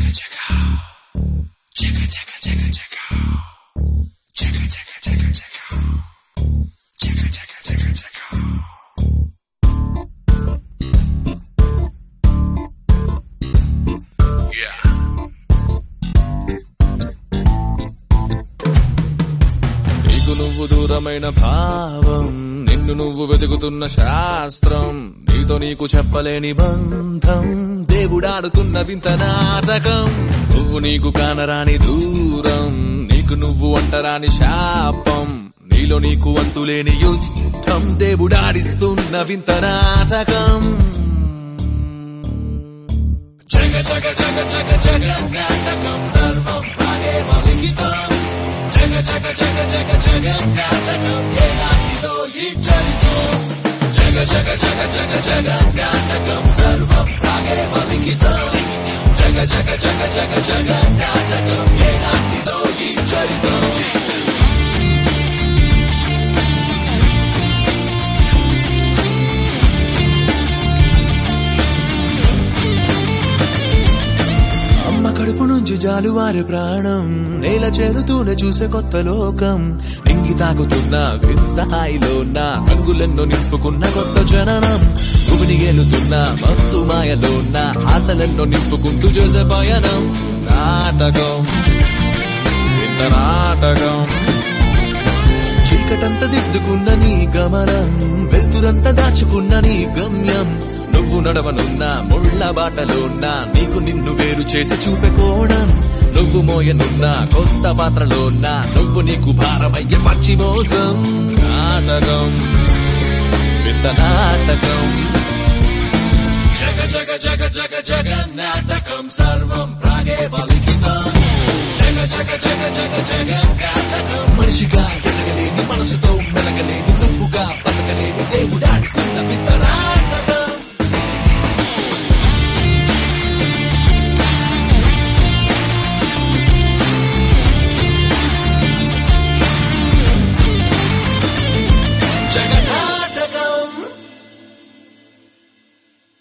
నీకు నువ్వు దూరమైన భావం నిన్ను నువ్వు వెతుకుతున్న శాస్త్రం నీతో నీకు చెప్పలేని బంధం దేవుడాడుతున్న వింత నాటకం నువ్వు నీకు కానరాని దూరం నీకు నువ్వు అంటరాని శాపం నీలో నీకు అంతులేని యుద్ధం దేవుడాడిస్తున్న వింత నాటకం జగ జగ జగ జగ జగ నాటకం సర్వం రాగే మలికితం జగ జగ జగ జగ జగ నాటకం ఏనాటిదో ఈ చరిత్రం జగ జగ జగ జగ జగ నాటకం సర్వం రాగే మలికితం జగ జగ జగ జగ జగ నాటకం ఏనాటిదో ఈ చరిత్రం అమ్మ కడుపు నుంచి జాలువారే ప్రాణం నేల చేరుతూనే చూసే కొత్త లోకం ఇంగి తాగుతున్న వింత హాయిలో నా రంగులెన్నో నింపుకున్న కొత్త జననం భూమిని గెలుతున్న మత్తు మాయలో నా ఆశలెన్నో నింపుకుంటూ చేసే పయనం నాటకం వింత నాటకం చీకటంత దిద్దుకున్న నీ గమనం వెలుతురంత దాచుకున్న నీ గమ్యం నువ్వు నడవనున్న ముళ్ళ బాటలోన్నా నీకు నిన్ను వేరు చేసి చూపే కోణం నువ్వు మోయనున్న కొత్త పాత్రలోన్నా నువ్వు నీకు భారమయ్యే పచ్చి మోసం నాటకం వింత నాటకం జగ జగ జగ జగ